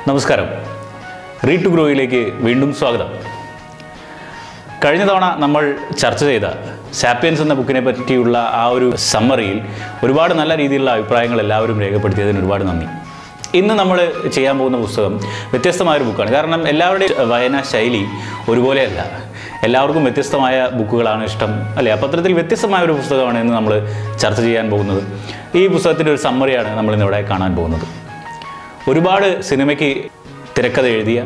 നമസ്കാരം read to ഗ്രോയിലേക്ക് വീണ്ടും സ്വാഗതം കഴിഞ്ഞ തവണ നമ്മൾ ചർച്ച ചെയ്ത സാപ്പിയൻസ് എന്ന ബുക്കിനെ പറ്റിയുള്ള ആ ഒരു സമ്മറിയിൽ ഒരുപാട് നല്ല രീതിയിലുള്ള അഭിപ്രായങ്ങൾ എല്ലാവരും രേഖപ്പെടുത്തിയതിന് ഒരുപാട് നന്ദി ഇന്ന് നമ്മൾ ചെയ്യാൻ പോകുന്ന പുസ്തകം വ്യത്യസ്തമായ ഒരു ബുക്കാണ് കാരണം എല്ലാവരുടെയും വായനാ ശൈലി ഒരുപോലെയല്ല എല്ലാവർക്കും വ്യത്യസ്തമായ ബുക്കുകളാണ് ഇഷ്ടം അല്ലേ അപ്പോൾ അത്തരത്തിൽ വ്യത്യസ്തമായ ഒരു പുസ്തകമാണ് ഇന്ന് നമ്മൾ ചർച്ച ചെയ്യാൻ പോകുന്നത് ഈ പുസ്തകത്തിൻ്റെ ഒരു സമ്മറിയാണ് നമ്മൾ ഇന്നിവിടെ കാണാൻ പോകുന്നത് ഒരുപാട് സിനിമയ്ക്ക് തിരക്കഥ എഴുതിയ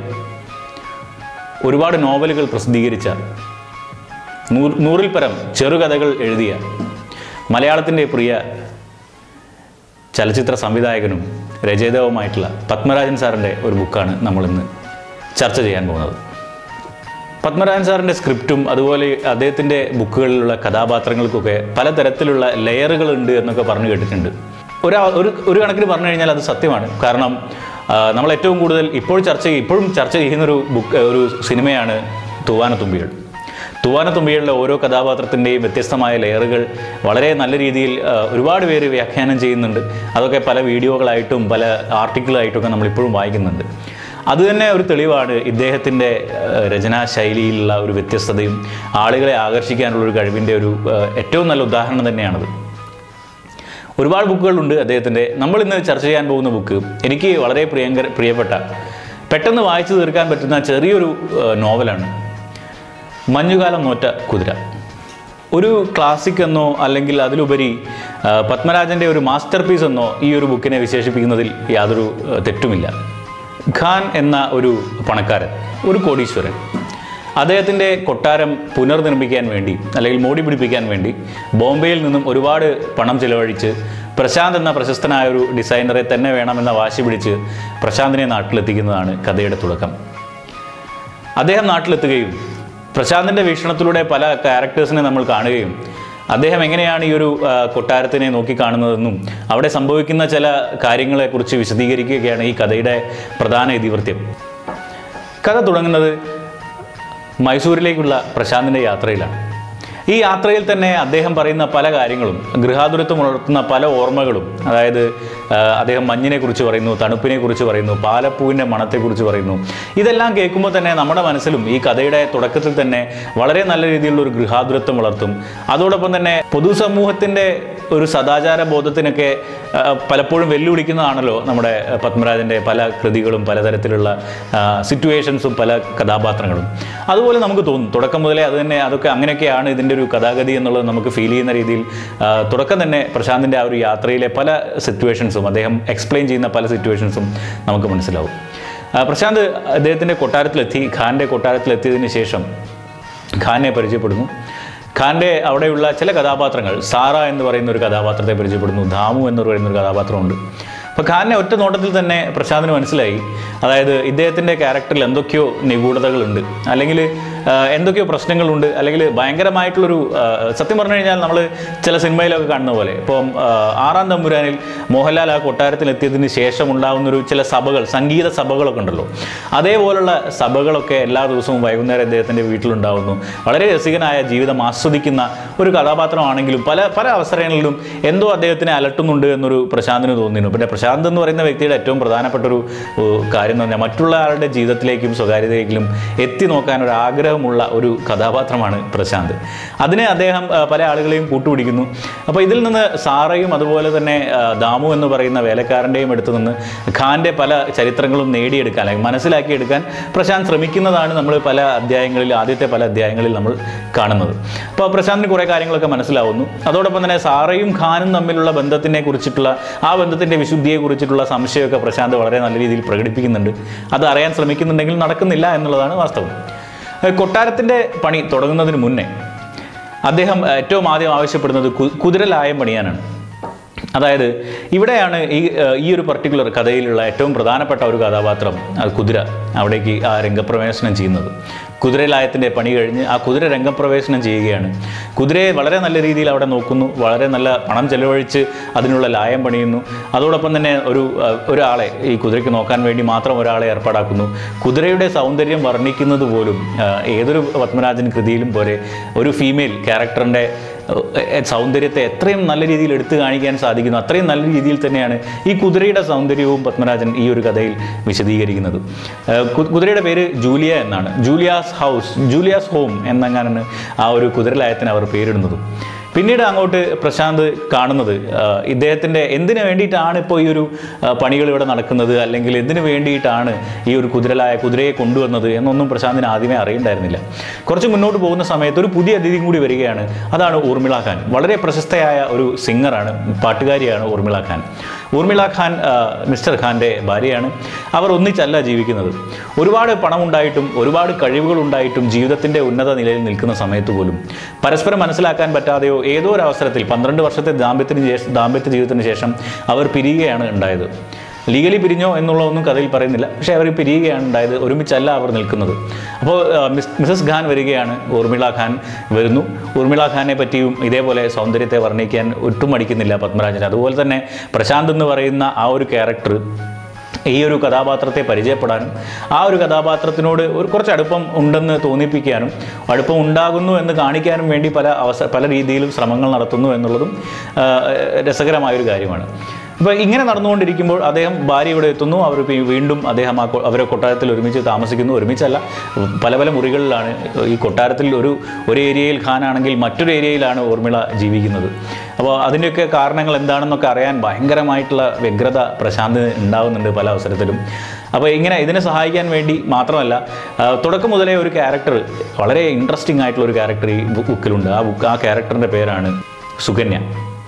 ഒരുപാട് നോവലുകൾ പ്രസിദ്ധീകരിച്ച നൂറ് നൂറിൽ പരം ചെറുകഥകൾ എഴുതിയ മലയാളത്തിൻ്റെ പ്രിയ ചലച്ചിത്ര സംവിധായകനും രചയിതാവുമായിട്ടുള്ള പത്മരാജൻ സാറിൻ്റെ ഒരു ബുക്കാണ് നമ്മളിന്ന് ചർച്ച ചെയ്യാൻ പോകുന്നത് പത്മരാജൻ സാറിൻ്റെ സ്ക്രിപ്റ്റും അതുപോലെ അദ്ദേഹത്തിൻ്റെ ബുക്കുകളിലുള്ള കഥാപാത്രങ്ങൾക്കൊക്കെ പലതരത്തിലുള്ള ലെയറുകളുണ്ട് എന്നൊക്കെ പറഞ്ഞു കേട്ടിട്ടുണ്ട് ഒരു ഒരു ഒരു കണക്കിന് പറഞ്ഞു കഴിഞ്ഞാൽ അത് സത്യമാണ് കാരണം ആ, നമ്മൾ ഏറ്റവും കൂടുതൽ ഇപ്പോൾ ചർച്ച ചെയ്യ- ഇപ്പോഴും ചർച്ച ചെയ്യുന്നൊരു ബുക്ക് ഒരു സിനിമയാണ് തൂവാനത്തുമ്പികൾ തൂവാനത്തുമ്പികളിലെ ഓരോ കഥാപാത്രത്തിൻ്റെയും വ്യത്യസ്തമായ ലെയറുകൾ വളരെ നല്ല രീതിയിൽ ആ, ഒരുപാട് പേര് വ്യാഖ്യാനം ചെയ്യുന്നുണ്ട് അതൊക്കെ പല വീഡിയോകളായിട്ടും പല ആർട്ടിക്കിളായിട്ടൊക്കെ നമ്മൾ ഇപ്പോഴും വായിക്കുന്നുണ്ട് അതുതന്നെ ഒരു തെളിവാണ് ഇദ്ദേഹത്തിൻ്റെ ഏഹ്, രചനാ ശൈലിയിലുള്ള ഒരു വ്യത്യസ്തതയും ആളുകളെ ആകർഷിക്കാനുള്ള ഒരു കഴിവിൻ്റെ ഒരു ഏഹ്, ഏറ്റവും നല്ല ഉദാഹരണം തന്നെയാണത് ഒരുപാട് ബുക്കുകളുണ്ട് അദ്ദേഹത്തിൻ്റെ നമ്മൾ ഇന്ന് ചർച്ച ചെയ്യാൻ പോകുന്ന ബുക്ക് എനിക്ക് വളരെ പ്രിയങ്കര പ്രിയപ്പെട്ട പെട്ടെന്ന് വായിച്ചു തീർക്കാൻ പറ്റുന്ന ചെറിയൊരു ഏഹ്, നോവലാണ് മഞ്ഞുകാലം നോറ്റ കുതിര ഒരു ക്ലാസിക് എന്നോ അല്ലെങ്കിൽ അതിലുപരി ആ, പത്മരാജൻ്റെ ഒരു മാസ്റ്റർ പീസ് എന്നോ ഈ ഒരു ബുക്കിനെ വിശേഷിപ്പിക്കുന്നതിൽ യാതൊരു ആ, തെറ്റുമില്ല ഖാൻ എന്ന ഒരു പണക്കാരൻ ഒരു കോടീശ്വരൻ അദ്ദേഹത്തിൻ്റെ കൊട്ടാരം പുനർനിർമ്മിക്കാൻ വേണ്ടി അല്ലെങ്കിൽ മോടി പിടിപ്പിക്കാൻ വേണ്ടി ബോംബെയിൽ നിന്നും ഒരുപാട് പണം ചിലവഴിച്ച് പ്രശാന്ത് എന്ന പ്രശസ്തനായ ഒരു ഡിസൈനറെ തന്നെ വേണമെന്ന വാശി പിടിച്ച് പ്രശാന്തിനെ നാട്ടിലെത്തിക്കുന്നതാണ് കഥയുടെ തുടക്കം അദ്ദേഹം നാട്ടിലെത്തുകയും പ്രശാന്തിൻ്റെ വീക്ഷണത്തിലൂടെ പല ക്യാരക്ടേഴ്സിനെ നമ്മൾ കാണുകയും അദ്ദേഹം എങ്ങനെയാണ് ഈ ഒരു ആ, കൊട്ടാരത്തിനെ നോക്കിക്കാണുന്നതെന്നും അവിടെ സംഭവിക്കുന്ന ചില കാര്യങ്ങളെക്കുറിച്ച് വിശദീകരിക്കുകയൊക്കെയാണ് ഈ കഥയുടെ പ്രധാന ഇതിവൃത്യം കഥ തുടങ്ങുന്നത് മൈസൂരിലേക്കുള്ള പ്രശാന്തിൻ്റെ യാത്രയിലാണ് ഈ യാത്രയിൽ തന്നെ അദ്ദേഹം പറയുന്ന പല കാര്യങ്ങളും ഗൃഹാതുരത്വം ഉണർത്തുന്ന പല ഓർമ്മകളും അതായത് ആ, അദ്ദേഹം മഞ്ഞിനെ കുറിച്ച് പറയുന്നു തണുപ്പിനെ കുറിച്ച് പറയുന്നു പാലപ്പൂവിൻ്റെ മണത്തെക്കുറിച്ച് പറയുന്നു ഇതെല്ലാം കേൾക്കുമ്പോൾ തന്നെ നമ്മുടെ മനസ്സിലും ഈ കഥയുടെ തുടക്കത്തിൽ തന്നെ വളരെ നല്ല രീതിയിലുള്ള ഒരു ഗൃഹാതുരത്വം വളർത്തും അതോടൊപ്പം തന്നെ പൊതുസമൂഹത്തിൻ്റെ ഒരു സദാചാര ബോധത്തിനൊക്കെ ആ, പലപ്പോഴും വെല്ലുവിളിക്കുന്നതാണല്ലോ നമ്മുടെ ആ, പത്മരാജൻ്റെ പല കൃതികളും പലതരത്തിലുള്ള സിറ്റുവേഷൻസും പല കഥാപാത്രങ്ങളും അതുപോലെ നമുക്ക് തോന്നും തുടക്കം മുതലേ അത് തന്നെ അതൊക്കെ അങ്ങനെയൊക്കെയാണ് ഇതിൻ്റെ ഒരു കഥാഗതി എന്നുള്ളത് നമുക്ക് ഫീൽ ചെയ്യുന്ന രീതിയിൽ ആ, തുടക്കം തന്നെ പ്രശാന്തിൻ്റെ ആ ഒരു യാത്രയിലെ പല സിറ്റുവേഷൻസും അദ്ദേഹം എക്സ്പ്ലെയിൻ ചെയ്യുന്ന പല സിറ്റുവേഷൻസും നമുക്ക് മനസ്സിലാവും ആ, പ്രശാന്ത് അദ്ദേഹത്തിൻ്റെ കൊട്ടാരത്തിലെത്തി ഖാൻ്റെ കൊട്ടാരത്തിലെത്തിയതിന് ശേഷം ഖാനെ പരിചയപ്പെടുന്നു ഖാൻ്റെ അവിടെയുള്ള ചില കഥാപാത്രങ്ങൾ സാറ എന്ന് പറയുന്ന ഒരു കഥാപാത്രത്തെ പരിചയപ്പെടുന്നു ധാമു എന്ന് പറയുന്ന ഒരു കഥാപാത്രമുണ്ട് അപ്പോൾ ഖാനെ ഒറ്റ നോട്ടത്തിൽ തന്നെ പ്രശാന്തിന് മനസ്സിലായി അതായത് ഇദ്ദേഹത്തിൻ്റെ ക്യാരക്ടറിൽ എന്തൊക്കെയോ നിഗൂഢതകളുണ്ട് അല്ലെങ്കിൽ ആ, എന്തൊക്കെയോ പ്രശ്നങ്ങളുണ്ട് അല്ലെങ്കിൽ ഭയങ്കരമായിട്ടുള്ളൊരു ആ, സത്യം പറഞ്ഞു കഴിഞ്ഞാൽ നമ്മൾ ചില സിനിമയിലൊക്കെ കാണുന്ന പോലെ ഇപ്പം ആ, ആറാം തമ്പുരാനിൽ മോഹൻലാൽ ആ കൊട്ടാരത്തിലെത്തിയതിന് ശേഷം ഉണ്ടാകുന്നൊരു ചില സഭകൾ സംഗീത സഭകളൊക്കെ ഉണ്ടല്ലോ അതേപോലുള്ള സഭകളൊക്കെ എല്ലാ ദിവസവും വൈകുന്നേരം അദ്ദേഹത്തിൻ്റെ വീട്ടിലുണ്ടാകുന്നു വളരെ രസികനായ ജീവിതം ആസ്വദിക്കുന്ന ഒരു കഥാപാത്രമാണെങ്കിലും പല പല അവസരങ്ങളിലും എന്തോ അദ്ദേഹത്തിനെ അലട്ടുന്നുണ്ട് എന്നൊരു പ്രശാന്തിന് തോന്നിയിരുന്നു പിന്നെ പ്രശാന്ത് എന്ന് പറയുന്ന വ്യക്തിയുടെ ഏറ്റവും പ്രധാനപ്പെട്ട ഒരു ഏഹ്, കാര്യം എന്ന് പറഞ്ഞാൽ മറ്റുള്ള ആളുടെ ജീവിതത്തിലേക്കും സ്വകാര്യതയിലേക്കും എത്തി നോക്കാൻ ഒരു ആഗ്രഹമുള്ള ഒരു കഥാപാത്രമാണ് പ്രശാന്ത് അതിനെ അദ്ദേഹം ആ, പല ആളുകളെയും കൂട്ടുപിടിക്കുന്നു അപ്പോൾ ഇതിൽ നിന്ന് സാറയും അതുപോലെ തന്നെ ആ, ദാമു എന്ന് പറയുന്ന വേലക്കാരൻ്റെയും അടുത്ത് നിന്ന് ഖാൻ്റെ പല ചരിത്രങ്ങളും നേടിയെടുക്കാൻ അല്ലെങ്കിൽ മനസ്സിലാക്കിയെടുക്കാൻ പ്രശാന്ത് ശ്രമിക്കുന്നതാണ് നമ്മൾ പല അധ്യായങ്ങളിൽ ആദ്യത്തെ പല അധ്യായങ്ങളിൽ നമ്മൾ കാണുന്നത് അപ്പോൾ പ്രശാന്തിന് കുറേ കാര്യങ്ങളൊക്കെ മനസ്സിലാവുന്നു അതോടൊപ്പം തന്നെ സാറയും ഖാനും തമ്മിലുള്ള ബന്ധത്തിനെ കുറിച്ചിട്ടുള്ള ആ ബന്ധത്തിൻ്റെ വിശുദ്ധിയെ കുറിച്ചിട്ടുള്ള സംശയമൊക്കെ പ്രശാന്ത് വളരെ നല്ല രീതിയിൽ പ്രകടിപ്പിക്കുന്നുണ്ട് അത് അറിയാൻ ശ്രമിക്കുന്നുണ്ടെങ്കിൽ നടക്കുന്നില്ല എന്നുള്ളതാണ് വാസ്തവം ഏഹ് കൊട്ടാരത്തിൻ്റെ പണി തുടങ്ങുന്നതിന് മുന്നേ അദ്ദേഹം ഏറ്റവും ആദ്യം ആവശ്യപ്പെടുന്നത് കു- കുതിരലായം പണിയാനാണ് അതായത് ഇവിടെയാണ് ഈ ഏഹ്, ഈ ഒരു പർട്ടിക്കുലർ കഥയിലുള്ള ഏറ്റവും പ്രധാനപ്പെട്ട ഒരു കഥാപാത്രം അത് കുതിര അവിടേക്ക് ആ രംഗപ്രവേശനം ചെയ്യുന്നത് കുതിരലായത്തിൻ്റെ പണി കഴിഞ്ഞ് ആ കുതിര രംഗപ്രവേശനം ചെയ്യുകയാണ് കുതിരയെ വളരെ നല്ല രീതിയിൽ അവിടെ നോക്കുന്നു വളരെ നല്ല പണം ചെലവഴിച്ച് അതിനുള്ള ലായം പണിയുന്നു അതോടൊപ്പം തന്നെ ഒരു ആ, ഒരാളെ ഈ കുതിരയ്ക്ക് നോക്കാൻ വേണ്ടി മാത്രം ഒരാളെ ഏർപ്പാടാക്കുന്നു കുതിരയുടെ സൗന്ദര്യം വർണ്ണിക്കുന്നത് പോലും ആ, ഏതൊരു പത്മരാജൻ കൃതിയിലും പോലെ ഒരു ഫീമെയിൽ ക്യാരക്ടറിൻ്റെ ഏഹ് സൗന്ദര്യത്തെ എത്രയും നല്ല രീതിയിൽ എടുത്തു കാണിക്കാൻ സാധിക്കുന്നു അത്രയും നല്ല രീതിയിൽ തന്നെയാണ് ഈ കുതിരയുടെ സൗന്ദര്യവും പത്മരാജൻ ഈ ഒരു കഥയിൽ വിശദീകരിക്കുന്നത് ഏഹ് കു- കുതിരയുടെ പേര് ജൂലിയ എന്നാണ് ജൂലിയാസ് ഹൗസ് ജൂലിയാസ് ഹോം എന്നങ്ങാനാണ് ആ ഒരു കുതിരലായത്തിന് അവർ പേരിടുന്നതും പിന്നീട് അങ്ങോട്ട് പ്രശാന്ത് കാണുന്നത് ആ, ഇദ്ദേഹത്തിൻ്റെ എന്തിനു വേണ്ടിയിട്ടാണ് ഇപ്പോൾ ഈ ഒരു ആ, പണികൾ ഇവിടെ നടക്കുന്നത് അല്ലെങ്കിൽ എന്തിനു വേണ്ടിയിട്ടാണ് ഈ ഒരു കുതിരലായ കുതിരയെ കൊണ്ടുവന്നത് എന്നൊന്നും പ്രശാന്തിന് ആദ്യമേ അറിയണ്ടായിരുന്നില്ല കുറച്ച് മുന്നോട്ട് പോകുന്ന സമയത്ത് ഒരു പുതിയ അതിഥിയും കൂടി വരികയാണ് അതാണ് ഊർമിള ഖാൻ വളരെ പ്രശസ്തയായ ഒരു സിംഗറാണ് പാട്ടുകാരിയാണ് ഊർമിള ഖാൻ ഊർമിള ഖാൻ ആ, മിസ്റ്റർ ഖാൻ്റെ ഭാര്യയാണ് അവർ ഒന്നിച്ചല്ല ജീവിക്കുന്നത് ഒരുപാട് പണമുണ്ടായിട്ടും ഒരുപാട് കഴിവുകളുണ്ടായിട്ടും ജീവിതത്തിൻ്റെ ഉന്നത നിലയിൽ നിൽക്കുന്ന സമയത്ത് പോലും പരസ്പരം മനസ്സിലാക്കാൻ പറ്റാതെയോ ഏതോ ഒരു അവസരത്തിൽ പന്ത്രണ്ട് വർഷത്തെ ദാമ്പത്യത്തിന് ശേഷം ദാമ്പത്യ ജീവിതത്തിന് ശേഷം അവർ പിരിയുകയാണ് ഉണ്ടായത് ലീഗലി പിരിഞ്ഞോ എന്നുള്ളതൊന്നും കഥയിൽ പറയുന്നില്ല പക്ഷേ അവർ പിരിയുകയാണ് ഉണ്ടായത് ഒരുമിച്ചല്ല അവർ നിൽക്കുന്നത് അപ്പോൾ ആ, മിസ് മിസസ് ഖാൻ വരികയാണ് ഊർമിള ഖാൻ വരുന്നു ഊർമിള ഖാനെ പറ്റിയും ഇതേപോലെ സൗന്ദര്യത്തെ വർണ്ണിക്കാൻ ഒട്ടും മടിക്കുന്നില്ല പത്മരാജൻ അതുപോലെ തന്നെ പ്രശാന്ത് എന്ന് പറയുന്ന ആ ഒരു ക്യാരക്ടർ ഈ ഒരു കഥാപാത്രത്തെ പരിചയപ്പെടാനും ആ ഒരു കഥാപാത്രത്തിനോട് ഒരു കുറച്ച് അടുപ്പം ഉണ്ടെന്ന് തോന്നിപ്പിക്കാനും അടുപ്പം ഉണ്ടാകുന്നു എന്ന് കാണിക്കാനും വേണ്ടി പല അവസര പല രീതിയിലും ശ്രമങ്ങൾ നടത്തുന്നു എന്നുള്ളതും ആ, രസകരമായൊരു കാര്യമാണ് അപ്പോൾ ഇങ്ങനെ നടന്നുകൊണ്ടിരിക്കുമ്പോൾ അദ്ദേഹം ഭാര്യ ഇവിടെ എത്തുന്നു അവർ പി- വീണ്ടും അദ്ദേഹം ആ കൊ- അവരെ കൊട്ടാരത്തിൽ ഒരുമിച്ച് താമസിക്കുന്നു ഒരുമിച്ചല്ല പല പല മുറികളിലാണ് ഈ കൊട്ടാരത്തിൽ ഒരു ഒരു ഏരിയയിൽ ഖാനാണെങ്കിൽ മറ്റൊരു ഏരിയയിലാണ് ഊർമിള ജീവിക്കുന്നത് അപ്പോൾ അതിൻ്റെയൊക്കെ കാരണങ്ങൾ എന്താണെന്നൊക്കെ അറിയാൻ ഭയങ്കരമായിട്ടുള്ള വ്യഗ്രത പ്രശാന്ത് ഉണ്ടാവുന്നുണ്ട് പല അവസരത്തിലും അപ്പോൾ ഇങ്ങനെ ഇതിനെ സഹായിക്കാൻ വേണ്ടി മാത്രമല്ല ആ, തുടക്കം മുതലേ ഒരു ക്യാരക്ടർ വളരെ ഇൻട്രസ്റ്റിംഗ് ആയിട്ടുള്ള ഒരു ക്യാരക്ടർ ഈ ബു- ബുക്കിലുണ്ട് ആ ബുക്ക് ആ ക്യാരക്ടറിൻ്റെ പേരാണ് സുകന്യ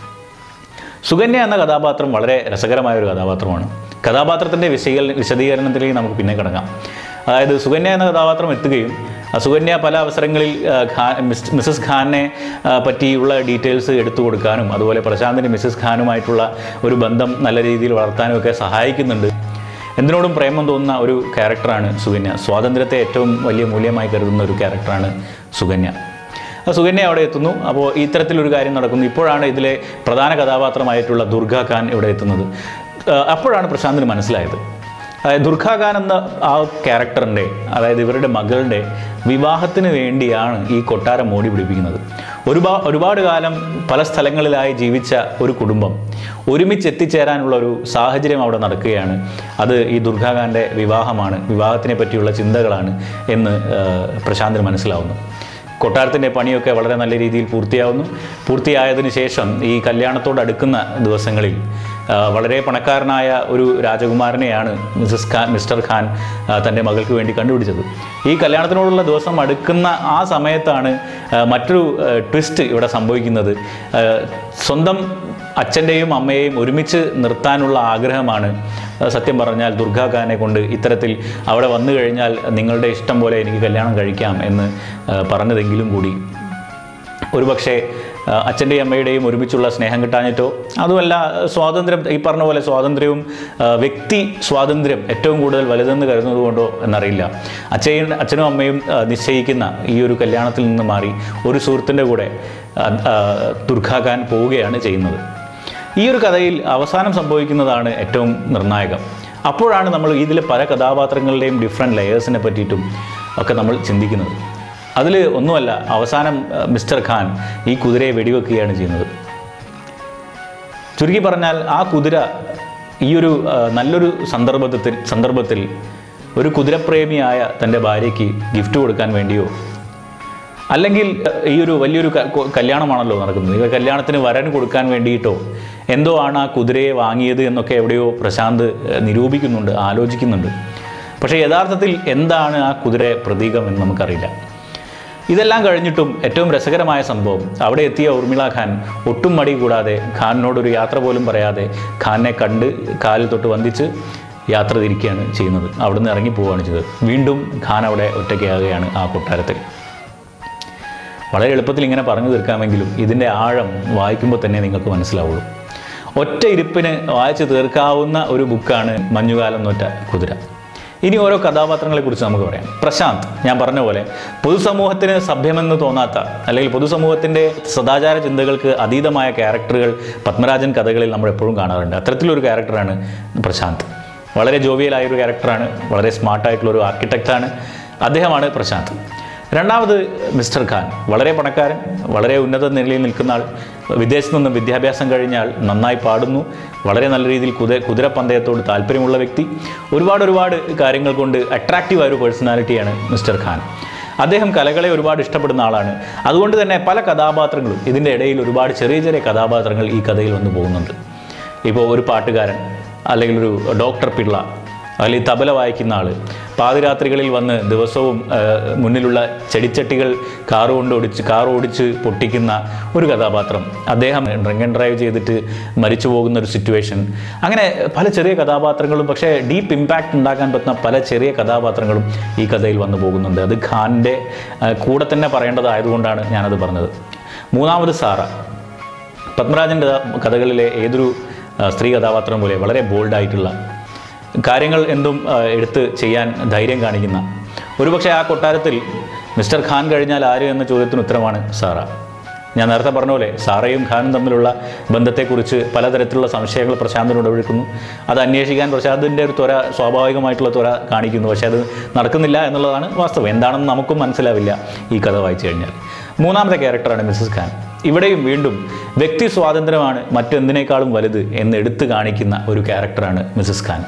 സുകന്യ എന്ന കഥാപാത്രം വളരെ രസകരമായ ഒരു കഥാപാത്രമാണ് കഥാപാത്രത്തിൻ്റെ വിശകീകരണ വിശദീകരണത്തിലേക്ക് നമുക്ക് പിന്നെ കിടക്കാം അതായത് സുകന്യ എന്ന കഥാപാത്രം എത്തുകയും ആ സുകന്യ പല അവസരങ്ങളിൽ ആ, ഖാൻ മിസ്- മിസസ് ഖാനെ ആ, പറ്റിയുള്ള ഡീറ്റെയിൽസ് എടുത്തു കൊടുക്കാനും അതുപോലെ പ്രശാന്തിന് മിസസ് ഖാനുമായിട്ടുള്ള ഒരു ബന്ധം നല്ല രീതിയിൽ വളർത്താനും ഒക്കെ സഹായിക്കുന്നുണ്ട് എന്തിനോടും പ്രേമം തോന്നുന്ന ഒരു ക്യാരക്ടറാണ് സുകന്യ സ്വാതന്ത്ര്യത്തെ ഏറ്റവും വലിയ മൂല്യമായി കരുതുന്ന ഒരു ക്യാരക്ടറാണ് സുകന്യ ആ സുകന്യ അവിടെ എത്തുന്നു അപ്പോൾ ഇത്തരത്തിലൊരു കാര്യം നടക്കുന്നു ഇപ്പോഴാണ് ഇതിലെ പ്രധാന കഥാപാത്രമായിട്ടുള്ള ദുർഗ ഖാൻ ഇവിടെ എത്തുന്നത് ആ, അപ്പോഴാണ് പ്രശാന്തിന് മനസ്സിലായത് അതായത് ദുർഗ ഖാൻ എന്ന ആ ക്യാരക്ടറിൻ്റെ അതായത് ഇവരുടെ മകളുടെ വിവാഹത്തിന് വേണ്ടിയാണ് ഈ കൊട്ടാരം മോടി പിടിപ്പിക്കുന്നത് ഒരുപാ ഒരുപാട് കാലം പല സ്ഥലങ്ങളിലായി ജീവിച്ച ഒരു കുടുംബം ഒരുമിച്ച് എത്തിച്ചേരാനുള്ള ഒരു സാഹചര്യം അവിടെ നടക്കുകയാണ് അത് ഈ ദുർഗാ ഖാൻ്റെ വിവാഹമാണ് വിവാഹത്തിനെ പറ്റിയുള്ള ചിന്തകളാണ് എന്ന് ആ, പ്രശാന്തിന് മനസ്സിലാവുന്നു കൊട്ടാരത്തിൻ്റെ പണിയൊക്കെ വളരെ നല്ല രീതിയിൽ പൂർത്തിയാവുന്നു പൂർത്തിയായതിനു ശേഷം ഈ കല്യാണത്തോട് അടുക്കുന്ന ദിവസങ്ങളിൽ ആ, വളരെ പണക്കാരനായ ഒരു രാജകുമാരനെയാണ് മിസസ് ഖാൻ മിസ്റ്റർ ഖാൻ ആ, തൻ്റെ മകൾക്ക് വേണ്ടി കണ്ടുപിടിച്ചത് ഈ കല്യാണത്തിനോടുള്ള ദിവസം അടുക്കുന്ന ആ സമയത്താണ് ആ, മറ്റൊരു ആ, ട്വിസ്റ്റ് ഇവിടെ സംഭവിക്കുന്നത് ആ, സ്വന്തം അച്ഛൻ്റെയും അമ്മയെയും ഒരുമിച്ച് നിർത്താനുള്ള ആഗ്രഹമാണ് ആ, സത്യം പറഞ്ഞാൽ ദുർഗാ ഖാനെ കൊണ്ട് ഇത്തരത്തിൽ അവിടെ വന്നു കഴിഞ്ഞാൽ നിങ്ങളുടെ ഇഷ്ടം പോലെ എനിക്ക് കല്യാണം കഴിക്കാം എന്ന് ആ, പറഞ്ഞതെങ്കിലും കൂടി ഒരുപക്ഷെ ആ, അച്ഛൻ്റെയും അമ്മയുടെയും ഒരുമിച്ചുള്ള സ്നേഹം കിട്ടാഞ്ഞിട്ടോ അതുമല്ല സ്വാതന്ത്ര്യം ഈ പറഞ്ഞ പോലെ സ്വാതന്ത്ര്യവും ആ, വ്യക്തി സ്വാതന്ത്ര്യം ഏറ്റവും കൂടുതൽ വലുതെന്ന് കരുതുന്നത് കൊണ്ടോ എന്നറിയില്ല അച്ഛയും അച്ഛനും അമ്മയും ആ, നിശ്ചയിക്കുന്ന ഈ ഒരു കല്യാണത്തിൽ നിന്ന് മാറി ഒരു സുഹൃത്തിൻ്റെ കൂടെ ആ, ആ, ദുർഗാ ഖാൻ പോവുകയാണ് ചെയ്യുന്നത് ഈ ഒരു കഥയിൽ അവസാനം സംഭവിക്കുന്നതാണ് ഏറ്റവും നിർണായകം അപ്പോഴാണ് നമ്മൾ ഇതിലെ പല കഥാപാത്രങ്ങളുടെയും ഡിഫറെൻറ്റ് ലെയേഴ്സിനെ പറ്റിയിട്ടും ഒക്കെ നമ്മൾ ചിന്തിക്കുന്നത് അതിൽ ഒന്നുമല്ല അവസാനം അഹ്, മിസ്റ്റർ ഖാൻ ഈ കുതിരയെ വെടിവെക്കുകയാണ് ചെയ്യുന്നത് ചുരുക്കി പറഞ്ഞാൽ ആ കുതിര ഈ ഒരു ആ, നല്ലൊരു സന്ദർഭത്തിൽ സന്ദർഭത്തിൽ ഒരു കുതിരപ്രേമിയായ തൻ്റെ ഭാര്യയ്ക്ക് ഗിഫ്റ്റ് കൊടുക്കാൻ വേണ്ടിയോ അല്ലെങ്കിൽ അഹ്, ഈ ഒരു വലിയൊരു ക- കൊ- കല്യാണമാണല്ലോ നടക്കുന്നത് ഈ കല്യാണത്തിന് വരൻ കൊടുക്കാൻ വേണ്ടിയിട്ടോ എന്തോ ആണ് ആ കുതിരയെ വാങ്ങിയത് എന്നൊക്കെ എവിടെയോ പ്രശാന്ത് അഹ്, നിരൂപിക്കുന്നുണ്ട് ആലോചിക്കുന്നുണ്ട് പക്ഷേ യഥാർത്ഥത്തിൽ എന്താണ് ആ കുതിര പ്രതീകം എന്ന് നമുക്കറിയില്ല ഇതെല്ലാം കഴിഞ്ഞിട്ടും ഏറ്റവും രസകരമായ സംഭവം അവിടെ എത്തിയ ഉർമിള ഖാൻ ഒട്ടും മടി കൂടാതെ ഖാനിനോടൊരു യാത്ര പോലും പറയാതെ ഖാനെ കണ്ട് കാലിൽ തൊട്ട് വന്ദിച്ച് യാത്ര തിരിക്കുകയാണ് ചെയ്യുന്നത് അവിടുന്ന് ഇറങ്ങി പോവുകയാണ് ചെയ്തത് വീണ്ടും ഖാൻ അവിടെ ഒറ്റയ്ക്കാകുകയാണ് ആ കൊട്ടാരത്തിൽ വളരെ എളുപ്പത്തിൽ ഇങ്ങനെ പറഞ്ഞു തീർക്കാമെങ്കിലും ഇതിൻ്റെ ആഴം വായിക്കുമ്പോൾ തന്നെ നിങ്ങൾക്ക് മനസ്സിലാവുള്ളൂ ഒറ്റ ഇരിപ്പിന് വായിച്ചു തീർക്കാവുന്ന ഒരു ബുക്കാണ് മഞ്ഞുകാലം നോറ്റ കുതിര ഇനി ഓരോ കഥാപാത്രങ്ങളെ കുറിച്ച് നമുക്ക് പറയാം പ്രശാന്ത് ഞാൻ പറഞ്ഞ പോലെ പൊതുസമൂഹത്തിന് സഭ്യമെന്ന് തോന്നാത്ത അല്ലെങ്കിൽ പൊതുസമൂഹത്തിൻ്റെ സദാചാര ചിന്തകൾക്ക് അതീതമായ ക്യാരക്ടറുകൾ പത്മരാജൻ കഥകളിൽ നമ്മൾ എപ്പോഴും കാണാറുണ്ട് അത്തരത്തിലൊരു ക്യാരക്ടറാണ് പ്രശാന്ത് വളരെ ജോവിയലായ ഒരു ക്യാരക്ടറാണ് വളരെ സ്മാർട്ടായിട്ടുള്ള ഒരു ആർക്കിടെക്റ്റാണ് അദ്ദേഹമാണ് പ്രശാന്ത് രണ്ടാമത് മിസ്റ്റർ ഖാൻ വളരെ പണക്കാരൻ വളരെ ഉന്നത നിലയിൽ നിൽക്കുന്ന ആൾ വിദേശത്തു നിന്നും വിദ്യാഭ്യാസം കഴിഞ്ഞാൽ നന്നായി പാടുന്നു വളരെ നല്ല രീതിയിൽ കുതിര കുതിരപ്പന്തയത്തോട് താല്പര്യമുള്ള വ്യക്തി ഒരുപാട് ഒരുപാട് കാര്യങ്ങൾ കൊണ്ട് അട്രാക്റ്റീവായ ഒരു പേഴ്സണാലിറ്റിയാണ് മിസ്റ്റർ ഖാൻ അദ്ദേഹം കലകളെ ഒരുപാട് ഇഷ്ടപ്പെടുന്ന ആളാണ് അതുകൊണ്ട് തന്നെ പല കഥാപാത്രങ്ങളും ഇതിൻ്റെ ഇടയിൽ ഒരുപാട് ചെറിയ ചെറിയ കഥാപാത്രങ്ങൾ ഈ കഥയിൽ വന്നു പോകുന്നുണ്ട് ഇപ്പോൾ ഒരു പാട്ടുകാരൻ അല്ലെങ്കിൽ ഒരു ഡോക്ടർ പിള്ള അല്ലെങ്കിൽ തബല വായിക്കുന്ന ആൾ പാതിരാത്രികളിൽ വന്ന് ദിവസവും ആ, മുന്നിലുള്ള ചെടിച്ചട്ടികൾ കാർ കൊണ്ട് ഓടിച്ച് കാർ ഓടിച്ച് പൊട്ടിക്കുന്ന ഒരു കഥാപാത്രം അദ്ദേഹം ഡ്രിങ്ക് ആൻഡ് ഡ്രൈവ് ചെയ്തിട്ട് മരിച്ചു പോകുന്ന ഒരു സിറ്റുവേഷൻ അങ്ങനെ പല ചെറിയ കഥാപാത്രങ്ങളും പക്ഷേ ഡീപ്പ് ഇമ്പാക്റ്റ് ഉണ്ടാക്കാൻ പറ്റുന്ന പല ചെറിയ കഥാപാത്രങ്ങളും ഈ കഥയിൽ വന്നു പോകുന്നുണ്ട് അത് ഖാൻ്റെ ആ, കൂടെ തന്നെ പറയേണ്ടതായതുകൊണ്ടാണ് ഞാനത് പറഞ്ഞത് മൂന്നാമത് സാറ പത്മരാജൻ്റെ കഥകളിലെ ഏതൊരു ആ, സ്ത്രീ കഥാപാത്രം പോലെ വളരെ ബോൾഡായിട്ടുള്ള കാര്യങ്ങൾ എന്തും ആ, എടുത്ത് ചെയ്യാൻ ധൈര്യം കാണിക്കുന്ന ഒരുപക്ഷെ ആ കൊട്ടാരത്തിൽ മിസ്റ്റർ ഖാൻ കഴിഞ്ഞാൽ ആര് എന്ന ചോദ്യത്തിന് ഉത്തരമാണ് സാറ ഞാൻ നേരത്തെ പറഞ്ഞ പോലെ സാറയും ഖാനും തമ്മിലുള്ള ബന്ധത്തെക്കുറിച്ച് പലതരത്തിലുള്ള സംശയങ്ങൾ പ്രശാന്തിനോട് ഒഴുക്കുന്നു അത് അന്വേഷിക്കാൻ പ്രശാന്തിൻ്റെ ഒരു ത്വര സ്വാഭാവികമായിട്ടുള്ള ത്വര കാണിക്കുന്നു പക്ഷേ അത് നടക്കുന്നില്ല എന്നുള്ളതാണ് വാസ്തവം എന്താണെന്ന് നമുക്കും മനസ്സിലാവില്ല ഈ കഥ വായിച്ചു കഴിഞ്ഞാൽ മൂന്നാമത്തെ ക്യാരക്ടറാണ് മിസ്സസ് ഖാൻ ഇവിടെയും വീണ്ടും വ്യക്തി സ്വാതന്ത്ര്യമാണ് മറ്റെന്തിനേക്കാളും വലുത് എന്ന് എടുത്തു കാണിക്കുന്ന ഒരു ക്യാരക്ടറാണ് മിസ്സസ് ഖാൻ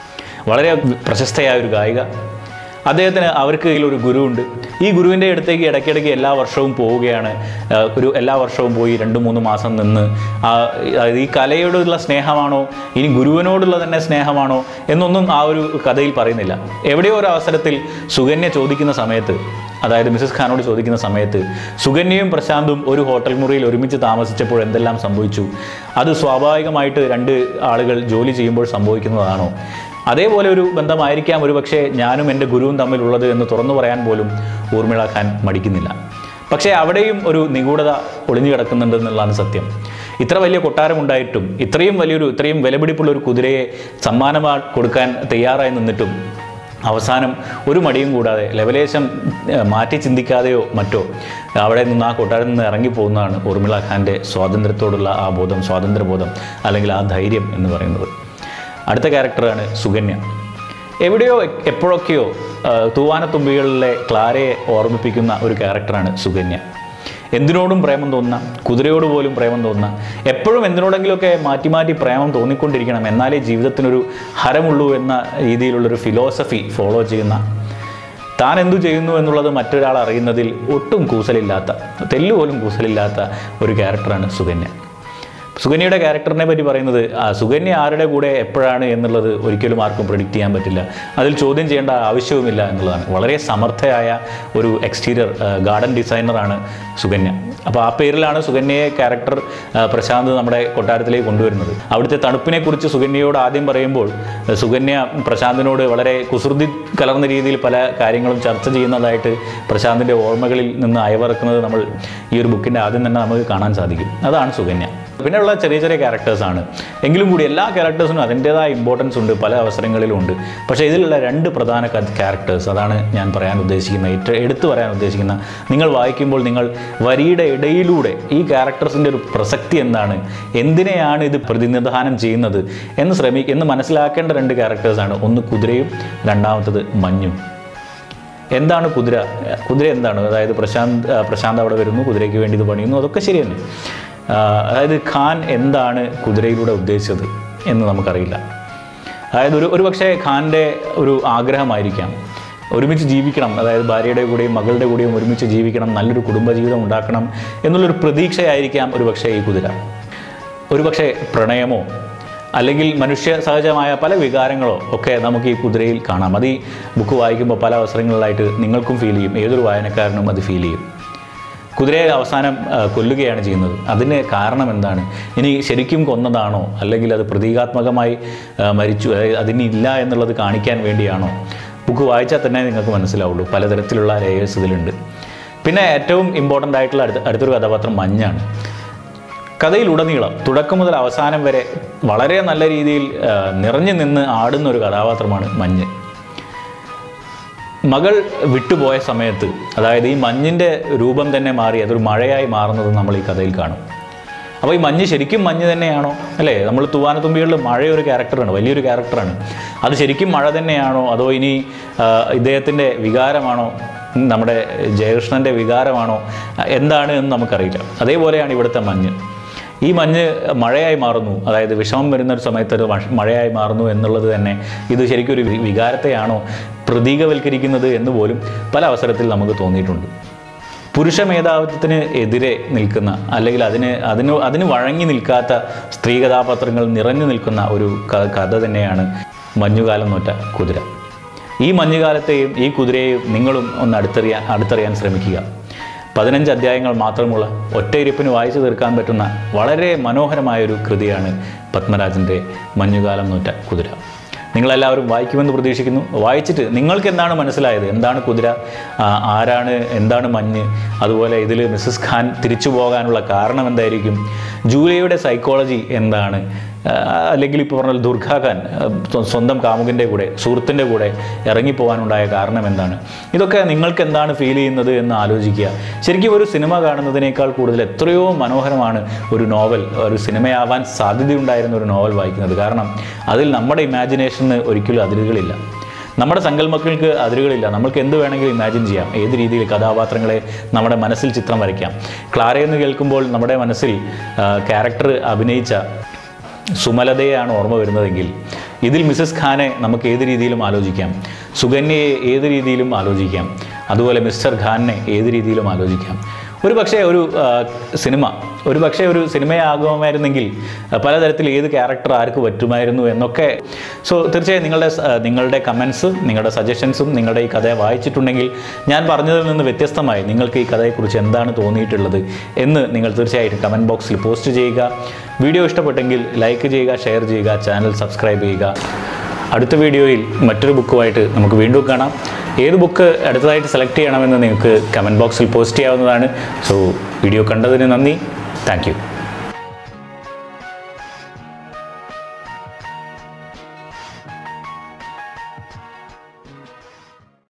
വളരെ പ്രശസ്തയായ ഒരു ഗായിക അദ്ദേഹത്തിന് അവർക്ക് കയ്യിൽ ഒരു ഗുരുവുണ്ട് ഈ ഗുരുവിൻ്റെ അടുത്തേക്ക് ഇടയ്ക്കിടയ്ക്ക് എല്ലാ വർഷവും പോവുകയാണ് ആ, ഒരു എല്ലാ വർഷവും പോയി രണ്ട് മൂന്ന് മാസം നിന്ന് ആ, അതായത് ഈ കലയോടുള്ള സ്നേഹമാണോ ഇനി ഗുരുവിനോടുള്ള തന്നെ സ്നേഹമാണോ എന്നൊന്നും ആ ഒരു കഥയിൽ പറയുന്നില്ല എവിടെയോ ഒരു അവസരത്തിൽ സുകന്യ ചോദിക്കുന്ന സമയത്ത് അതായത് മിസസ് ഖാനോട് ചോദിക്കുന്ന സമയത്ത് സുകന്യയും പ്രശാന്തും ഒരു ഹോട്ടൽ മുറിയിൽ ഒരുമിച്ച് താമസിച്ചപ്പോൾ എന്തെല്ലാം സംഭവിച്ചു അത് സ്വാഭാവികമായിട്ട് രണ്ട് ആളുകൾ ജോലി ചെയ്യുമ്പോൾ സംഭവിക്കുന്നതാണോ അതേപോലെ ഒരു ബന്ധമായിരിക്കാം ഒരുപക്ഷെ ഞാനും എൻ്റെ ഗുരുവും തമ്മിലുള്ളത് എന്ന് തുറന്നു പറയാൻ പോലും ഊർമിള ഖാൻ മടിക്കുന്നില്ല പക്ഷേ അവിടെയും ഒരു നിഗൂഢത ഒളിഞ്ഞു കിടക്കുന്നുണ്ട് എന്നുള്ളതാണ് സത്യം ഇത്ര വലിയ കൊട്ടാരമുണ്ടായിട്ടും ഇത്രയും വലിയൊരു ഇത്രയും വിലപിടിപ്പുള്ള ഒരു കുതിരയെ സമ്മാനമാ കൊടുക്കാൻ തയ്യാറായി നിന്നിട്ടും അവസാനം ഒരു മടിയും കൂടാതെ ലവലേശം ഏഹ്, മാറ്റി ചിന്തിക്കാതെയോ മറ്റോ അവിടെ നിന്ന് ആ കൊട്ടാരത്തിൽ നിന്ന് ഇറങ്ങിപ്പോകുന്നതാണ് ഉർമിള ഖാൻ്റെ സ്വാതന്ത്ര്യത്തോടുള്ള ആ ബോധം സ്വാതന്ത്ര്യബോധം അല്ലെങ്കിൽ ആ ധൈര്യം എന്ന് പറയുന്നത് അടുത്ത ക്യാരക്ടറാണ് സുകന്യ എവിടെയോ എ- എപ്പോഴൊക്കെയോ ആ, തൂവാനത്തുമ്പികളിലെ ക്ലാരയെ ഓർമ്മിപ്പിക്കുന്ന ഒരു ക്യാരക്ടറാണ് സുകന്യ എന്തിനോടും പ്രേമം തോന്നുന്ന കുതിരയോട് പോലും പ്രേമം തോന്നുന്ന എപ്പോഴും എന്തിനോടെങ്കിലുമൊക്കെ മാറ്റി മാറ്റി പ്രേമം തോന്നിക്കൊണ്ടിരിക്കണം എന്നാലേ ജീവിതത്തിനൊരു ഹരമുള്ളൂ എന്ന രീതിയിലുള്ളൊരു ഫിലോസഫി ഫോളോ ചെയ്യുന്ന താൻ എന്തു ചെയ്യുന്നു എന്നുള്ളത് മറ്റൊരാൾ അറിയുന്നതിൽ ഒട്ടും കൂസലില്ലാത്ത തെല്ലുപോലും കൂസലില്ലാത്ത ഒരു ക്യാരക്ടറാണ് സുകന്യ സുകന്യയുടെ ക്യാരക്ടറിനെ പറ്റി പറയുന്നത് ആ സുകന്യ ആരുടെ കൂടെ എപ്പോഴാണ് എന്നുള്ളത് ഒരിക്കലും ആർക്കും പ്രിഡിക്റ്റ് ചെയ്യാൻ പറ്റില്ല അതിൽ ചോദ്യം ചെയ്യേണ്ട ആവശ്യവുമില്ല എന്നുള്ളതാണ് വളരെ സമർത്ഥയായ ഒരു എക്സ്റ്റീരിയർ ഗാർഡൻ ഡിസൈനറാണ് സുകന്യ അപ്പോൾ ആ പേരിലാണ് സുകന്യയെ ക്യാരക്ടർ ആ, പ്രശാന്ത് നമ്മുടെ കൊട്ടാരത്തിലേക്ക് കൊണ്ടുവരുന്നത് അവിടുത്തെ തണുപ്പിനെ കുറിച്ച് സുകന്യയോട് ആദ്യം പറയുമ്പോൾ ആ, സുകന്യ പ്രശാന്തിനോട് വളരെ കുസൃതി കലർന്ന രീതിയിൽ പല കാര്യങ്ങളും ചർച്ച ചെയ്യുന്നതായിട്ട് പ്രശാന്തിൻ്റെ ഓർമ്മകളിൽ നിന്ന് അയവിറക്കുന്നത് നമ്മൾ ഈ ഒരു ബുക്കിൻ്റെ ആദ്യം തന്നെ നമുക്ക് കാണാൻ സാധിക്കും അതാണ് സുകന്യ പിന്നെയുള്ള ചെറിയ ചെറിയ ക്യാരക്ടേഴ്സാണ് എങ്കിലും കൂടി എല്ലാ ക്യാരക്ടേഴ്സിനും അതിൻ്റേതായ ഇമ്പോർട്ടൻസ് ഉണ്ട് പല അവസരങ്ങളിലും ഉണ്ട് പക്ഷേ ഇതിലുള്ള രണ്ട് പ്രധാന ക്യാരക്ടേഴ്സ് അതാണ് ഞാൻ പറയാൻ ഉദ്ദേശിക്കുന്ന ഏറ്റവും എടുത്തു പറയാൻ ഉദ്ദേശിക്കുന്ന നിങ്ങൾ വായിക്കുമ്പോൾ നിങ്ങൾ വരിയുടെ ഇടയിലൂടെ ഈ ക്യാരക്ടേഴ്സിൻ്റെ ഒരു പ്രസക്തി എന്താണ് എന്തിനെയാണ് ഇത് പ്രതിനിധാനം ചെയ്യുന്നത് എന്ന് ശ്രമി എന്ന് മനസ്സിലാക്കേണ്ട രണ്ട് ക്യാരക്ടേഴ്സാണ് ഒന്ന് കുതിരയും രണ്ടാമത്തത് മഞ്ഞും എന്താണ് കുതിര കുതിര എന്താണ് അതായത് പ്രശാന്ത് ആ, പ്രശാന്ത് അവിടെ വരുന്നു കുതിരയ്ക്ക് വേണ്ടി ഇത് പണിയുന്നു അതൊക്കെ ശരി തന്നെ ആ, അതായത് ഖാൻ എന്താണ് കുതിരയിലൂടെ ഉദ്ദേശിച്ചത് എന്ന് നമുക്കറിയില്ല അതായത് ഒരു ഒരു പക്ഷേ ഖാൻ്റെ ഒരു ആഗ്രഹമായിരിക്കാം ഒരുമിച്ച് ജീവിക്കണം അതായത് ഭാര്യയുടെ കൂടെയും മകളുടെ കൂടെയും ഒരുമിച്ച് ജീവിക്കണം നല്ലൊരു കുടുംബജീവിതം ഉണ്ടാക്കണം എന്നുള്ളൊരു പ്രതീക്ഷയായിരിക്കാം ഒരു പക്ഷേ ഈ കുതിര ഒരുപക്ഷെ പ്രണയമോ അല്ലെങ്കിൽ മനുഷ്യ സഹജമായ പല വികാരങ്ങളോ ഒക്കെ നമുക്ക് ഈ കുതിരയിൽ കാണാം അത് ഈ ബുക്ക് വായിക്കുമ്പോൾ പല അവസരങ്ങളിലായിട്ട് നിങ്ങൾക്കും ഫീൽ ചെയ്യും ഏതൊരു വായനക്കാരനും അത് ഫീൽ ചെയ്യും കുതിരയെ അവസാനം ആ, കൊല്ലുകയാണ് ചെയ്യുന്നത് അതിന് കാരണം എന്താണ് ഇനി ശരിക്കും കൊന്നതാണോ അല്ലെങ്കിൽ അത് പ്രതീകാത്മകമായി ആ, മരിച്ചു അതായത് അതിന് ഇല്ല എന്നുള്ളത് കാണിക്കാൻ വേണ്ടിയാണോ ബുക്ക് വായിച്ചാൽ തന്നെ നിങ്ങൾക്ക് മനസ്സിലാവുള്ളൂ പലതരത്തിലുള്ള ലേയേഴ്സ് ഇതിലുണ്ട് പിന്നെ ഏറ്റവും ഇമ്പോർട്ടൻ്റ് ആയിട്ടുള്ള അടുത്ത അടുത്തൊരു കഥാപാത്രം മഞ്ഞാണ് കഥയിലുടനീളം തുടക്കം മുതൽ അവസാനം വരെ വളരെ നല്ല രീതിയിൽ ആ, നിറഞ്ഞു നിന്ന് ആടുന്ന ഒരു കഥാപാത്രമാണ് മഞ്ഞ് മകൾ വിട്ടുപോയ സമയത്ത് അതായത് ഈ മഞ്ഞിൻ്റെ രൂപം തന്നെ മാറി അതൊരു മഴയായി മാറുന്നത് നമ്മൾ ഈ കഥയിൽ കാണും അപ്പോൾ ഈ മഞ്ഞ് ശരിക്കും മഞ്ഞ് തന്നെയാണോ അല്ലേ നമ്മൾ തൂവാനത്തുമ്പികളിൽ മഴ ഒരു ക്യാരക്ടറാണ് വലിയൊരു ക്യാരക്ടറാണ് അത് ശരിക്കും മഴ തന്നെയാണോ അതോ ഇനി ആ, ഇദ്ദേഹത്തിൻ്റെ വികാരമാണോ ഉം, നമ്മുടെ ജയകൃഷ്ണൻ്റെ വികാരമാണോ ആ, എന്താണ് എന്ന് നമുക്കറിയില്ല അതേപോലെയാണ് ഇവിടുത്തെ മഞ്ഞ് ഈ മഞ്ഞ് മഴയായി മാറുന്നു അതായത് വിഷമം വരുന്ന ഒരു സമയത്ത് ഒരു മഷ- മഴയായി മാറുന്നു എന്നുള്ളത് തന്നെ ഇത് ശരിക്കും ഒരു വി- വികാരത്തെയാണോ പ്രതീകവൽക്കരിക്കുന്നത് എന്ന് പോലും പല അവസരത്തിൽ നമുക്ക് തോന്നിയിട്ടുണ്ട് പുരുഷ മേധാവിത്വത്തിന് എതിരെ നിൽക്കുന്ന അല്ലെങ്കിൽ അതിന് അതിന് അതിന് വഴങ്ങി നിൽക്കാത്ത സ്ത്രീ കഥാപാത്രങ്ങൾ നിറഞ്ഞു നിൽക്കുന്ന ഒരു ക- കഥ തന്നെയാണ് മഞ്ഞുകാലം നോറ്റ കുതിര ഈ മഞ്ഞുകാലത്തെയും ഈ കുതിരയെയും നിങ്ങളും ഒന്ന് അടുത്തറിയാൻ അടുത്തറിയാൻ ശ്രമിക്കുക പതിനഞ്ച് അധ്യായങ്ങൾ മാത്രമുള്ള ഒറ്റയിരുപ്പിന് വായിച്ചു തീർക്കാൻ പറ്റുന്ന വളരെ മനോഹരമായൊരു കൃതിയാണ് പത്മരാജൻ്റെ മഞ്ഞുകാലം നോറ്റ കുതിര നിങ്ങളെല്ലാവരും വായിക്കുമെന്ന് പ്രതീക്ഷിക്കുന്നു വായിച്ചിട്ട് നിങ്ങൾക്ക് എന്താണ് മനസ്സിലായത് എന്താണ് കുതിര ആ, ആരാണ് എന്താണ് മഞ്ഞ് അതുപോലെ ഇതിൽ മിസ്സസ് ഖാൻ തിരിച്ചു പോകാനുള്ള കാരണം എന്തായിരിക്കും ജൂലിയയുടെ സൈക്കോളജി എന്താണ് ആ, അല്ലെങ്കിൽ ഇപ്പോൾ പറഞ്ഞാൽ ദുർഗാ ഖാൻ ആ, സ്വ- സ്വന്തം കാമുകൻ്റെ കൂടെ സുഹൃത്തിൻ്റെ കൂടെ ഇറങ്ങിപ്പോകാനുണ്ടായ കാരണം എന്താണ് ഇതൊക്കെ നിങ്ങൾക്ക് എന്താണ് ഫീൽ ചെയ്യുന്നത് എന്ന് ആലോചിക്കുക ശരിക്കും ഒരു സിനിമ കാണുന്നതിനേക്കാൾ കൂടുതൽ എത്രയോ മനോഹരമാണ് ഒരു നോവൽ ഒരു സിനിമയാവാൻ സാധ്യതയുണ്ടായിരുന്ന ഒരു നോവൽ വായിക്കുന്നത് കാരണം അതിൽ നമ്മുടെ ഇമാജിനേഷന് ഒരിക്കലും അതിരുകളില്ല നമ്മുടെ സങ്കല്പങ്ങൾക്ക് അതിരുകളില്ല നമ്മൾക്ക് എന്ത് വേണമെങ്കിലും ഇമാജിൻ ചെയ്യാം ഏത് രീതിയിൽ കഥാപാത്രങ്ങളെ നമ്മുടെ മനസ്സിൽ ചിത്രം വരയ്ക്കാം ക്ലാരയെന്ന് കേൾക്കുമ്പോൾ നമ്മുടെ മനസ്സിൽ ക്യാരക്ടർ അഭിനയിച്ച സുമലതയാണ് ഓർമ്മ വരുന്നതെങ്കിൽ ഇതിൽ മിസസ് ഖാനെ നമുക്ക് ഏത് രീതിയിലും ആലോചിക്കാം സുകന്യയെ ഏത് രീതിയിലും ആലോചിക്കാം അതുപോലെ മിസ്റ്റർ ഖാനെ ഏത് രീതിയിലും ആലോചിക്കാം ഒരു പക്ഷേ ഒരു ആ, സിനിമ ഒരു പക്ഷേ ഒരു സിനിമയാകുമായിരുന്നെങ്കിൽ ആ, പലതരത്തിൽ ഏത് ക്യാരക്ടർ ആർക്ക് പറ്റുമായിരുന്നു എന്നൊക്കെ സോ തീർച്ചയായും നിങ്ങളുടെ സ- ആ, നിങ്ങളുടെ കമൻസ് നിങ്ങളുടെ സജഷൻസും നിങ്ങളുടെ ഈ കഥ വായിച്ചിട്ടുണ്ടെങ്കിൽ ഞാൻ പറഞ്ഞതിൽ നിന്ന് വ്യത്യസ്തമായി നിങ്ങൾക്ക് ഈ കഥയെക്കുറിച്ച് എന്താണ് തോന്നിയിട്ടുള്ളത് എന്ന് നിങ്ങൾ തീർച്ചയായിട്ടും കമൻറ്റ് ബോക്സിൽ പോസ്റ്റ് ചെയ്യുക വീഡിയോ ഇഷ്ടപ്പെട്ടെങ്കിൽ ലൈക്ക് ചെയ്യുക ഷെയർ ചെയ്യുക ചാനൽ സബ്സ്ക്രൈബ് ചെയ്യുക അടുത്ത വീഡിയോയിൽ മറ്റൊരു ബുക്കുമായിട്ട് നമുക്ക് വീണ്ടും കാണാം ഏത് ബുക്ക് അടുത്തതായിട്ട് സെലക്ട് ചെയ്യണമെന്ന് നിങ്ങൾക്ക് കമൻറ്റ് ബോക്സിൽ പോസ്റ്റ് ചെയ്യാവുന്നതാണ് സോ വീഡിയോ കണ്ടതിന് നന്ദി താങ്ക്